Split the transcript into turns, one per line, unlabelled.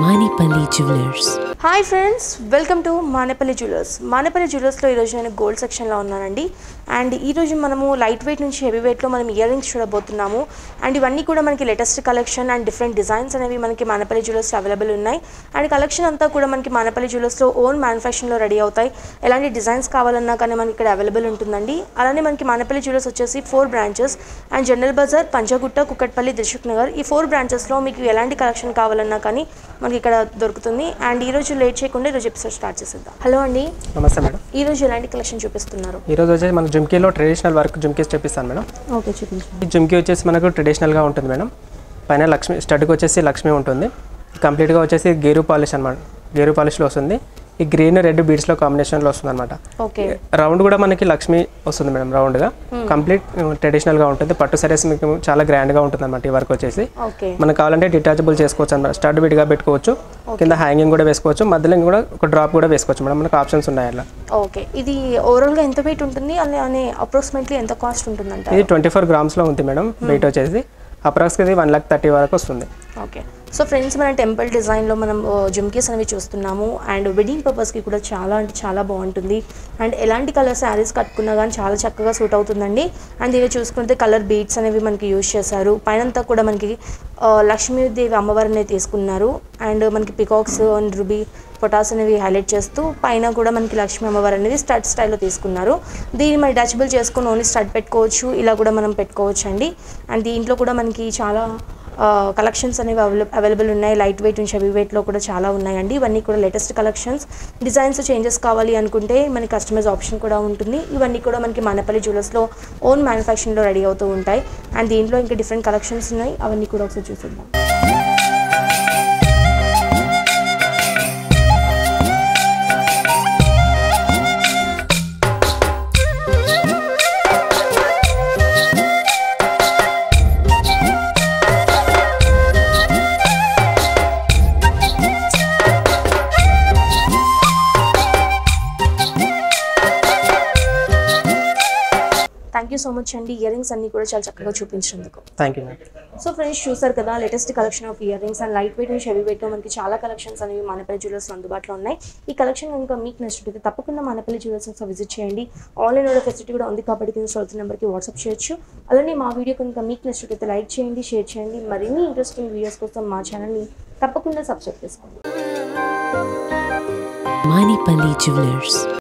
Manipali Jewelers.
Hi friends welcome to Manepalli Jewellers Manepalli జ్యువెలర్స్లో ఈరోజు నేను గోల్డ్ సెక్షన్లో ఉన్నానండి అండ్ ఈరోజు మనము లైట్ వెయిట్ నుంచి హెవీ వెయిట్లో మనం ఇయర్ రింగ్స్ చూడబోతున్నాము అండ్ ఇవన్నీ కూడా మనకి latest collection and different designs అనేవి మనకి మానేపల్లి జ్యువెలర్స్ అవైలబుల్ ఉన్నాయి అండ్ కలెక్షన్ అంతా కూడా మనకి మానేపల్లి జ్యువెలర్స్లో ఓన్ మ్యానుఫ్యాక్చరింగ్లో రెడీ అవుతాయి ఎలాంటి డిజైన్స్ కావాలన్నా కానీ మనకి ఇక్కడ అవైలబుల్ ఉంటుందండి అలానే మనకి మానేపల్లి జ్యువెలర్స్ వచ్చేసి four branches and General Bazaar Panjagutta Kukatpally Dilsukh Nagar ఈ ఫోర్ బ్రాంచెస్లో మీకు ఎలాంటి కలెక్షన్ కావాలన్నా కానీ మనకి ఇక్కడ దొరుకుతుంది అండ్ ఈ రోజు లేట్ చేయకుండా ఈరోజు ఎపిసోడ్ స్టార్ట్ చేసేద్దాం హలో అండి
నమస్తే మేడం
ఈ రోజు ఎలాంటి కలెక్షన్ చూపిస్తున్నారు
ఈరోజు వచ్చేసి మన జుమ్కీలో ట్రెడిషనల్ వర్క్ జుమ్కీస్ చూపిస్తాను మేడం
ఓకే చూపించండి
ఈ జుమ్కీ వచ్చేసి మనకు ట్రెడిషనల్గా ఉంటుంది మేడం పైన లక్ష్మి స్టడ్కి వచ్చేసి లక్ష్మి ఉంటుంది కంప్లీట్గా వచ్చేసి గేరు పాలిష్ అనమాట గేరు పాలిష్లో వస్తుంది ఈ గ్రీన్ రెడ్ బీడ్స్లో కాంబినేషన్లో వస్తుంది అనమాట
ఓకే
రౌండ్ కూడా మనకి లక్ష్మి వస్తుంది మేడం రౌండ్గా కంప్లీట్ ట్రెడిషనల్గా ఉంటుంది పట్టు సరీస్ మీకు చాలా గ్రాండ్గా ఉంటుంది అనమాట ఈ వర్క్ వచ్చేసి
ఓకే
మనకు కావాలంటే డిటాచబుల్ చేసుకోవచ్చు అనమాట స్టడ్ విడిగా పెట్టుకోవచ్చు కింద హ్యాంగింగ్ కూడా వేసుకోవచ్చు మధ్యలో కూడా ఒక డ్రాప్ కూడా వేసుకోవచ్చు మేడం మనకు ఆప్షన్స్ ఉన్నాయి అలా
ఓకే ఇది ఓవరాల్గా ఎంత వెయిట్ ఉంటుంది అలానే అప్రాక్సిమేట్లీ ఎంత కాస్ట్ ఉంటుందంట
ఇది ట్వంటీ ఫోర్ గ్రామ్స్లో ఉంది మేడం వెయిట్ వచ్చేసి అప్రాక్స్గా ఇది వన్ ల్యాక్ థర్టీ వరకు వస్తుంది
ఓకే సో ఫ్రెండ్స్ మన టెంపుల్ డిజైన్లో మనం జుమ్కీస్ అనేవి చూస్తున్నాము అండ్ వెడ్డింగ్ పర్పస్కి కూడా చాలా అంటే చాలా బాగుంటుంది అండ్ ఎలాంటి కలర్ శారీస్ కట్టుకున్నా కానీ చాలా చక్కగా సూట్ అవుతుందండి అండ్ ఇది చూసుకుంటే కలర్ బీట్స్ అనేవి మనకి యూజ్ చేశారు పైనంతా కూడా మనకి ఆ, లక్ష్మీదేవి అమ్మవారిని తీసుకున్నారు అండ్ మనకి పికాక్స్ అండ్ రుబీ పొటాస్ అనేవి హైలైట్ చేస్తూ పైన కూడా మనకి లక్ష్మీ అమ్మవారు అనేది స్టడ్ స్టైల్లో తీసుకున్నారు దీన్ని మరి డచబుల్ చేసుకుని ఓన్లీ స్టడ్ పెట్టుకోవచ్చు ఇలా కూడా మనం పెట్టుకోవచ్చు అండి అండ్ దీంట్లో కూడా మనకి చాలా కలెక్షన్స్ అనేవి అవైల- అవైలబుల్ ఉన్నాయి లైట్ వెయిట్ నుంచి హెవీ వెయిట్లో కూడా చాలా ఉన్నాయండి ఇవన్నీ కూడా లేటెస్ట్ కలెక్షన్స్ డిజైన్స్ చేంజెస్ కావాలి అనుకుంటే మనకి కస్టమైజ్ ఆప్షన్ కూడా ఉంటుంది ఇవన్నీ కూడా మనకి మనపల్లి జ్యువెలర్స్లో ఓన్ మ్యానుఫ్యాక్చరింగ్లో రెడీ అవుతూ ఉంటాయి అండ్ దీంట్లో ఇంకా డిఫరెంట్ కలెక్షన్స్ ఉన్నాయి అవన్నీ కూడా ఒకసారి చూసిద్దాం థ్యాంక్ యూ సో మచ్ అండి ఇయర్ రింగ్స్ అన్ని కూడా చాలా చక్కగా చూపించినందుకు
thank you madam
so friends చూసారు కదా latest collection of earrings and light weight నుంచి హెవీ వెయిట్లో మనకి చాలా కలెక్షన్స్ అనేవి మానపల్లి జ్యువెలర్స్ అందుబాటులో ఉన్నాయి ఈ కలెక్షన్ కనుక మీకు నచ్చినట్లయితే తప్పకుండా మానపల్లి జ్యువెలర్స్ ఒకసారి విజిట్ చేయండి ఆన్లైన్ ఆర్డర్ ఫెసిలిటీ కూడా ఉంది కాబట్టి కింద సోల్సిన నెంబర్కి వాట్సాప్ చేయొచ్చు అలానే మా వీడియో కనుక మీకు నచ్చినట్లయితే లైక్ చేయండి షేర్ చేయండి మరిన్ని ఇంట్రెస్టింగ్ వీడియోస్ కోసం మా ఛానల్ని తప్పకుండా సబ్స్క్రైబ్ చేసుకోండి
Manipali Jewelers.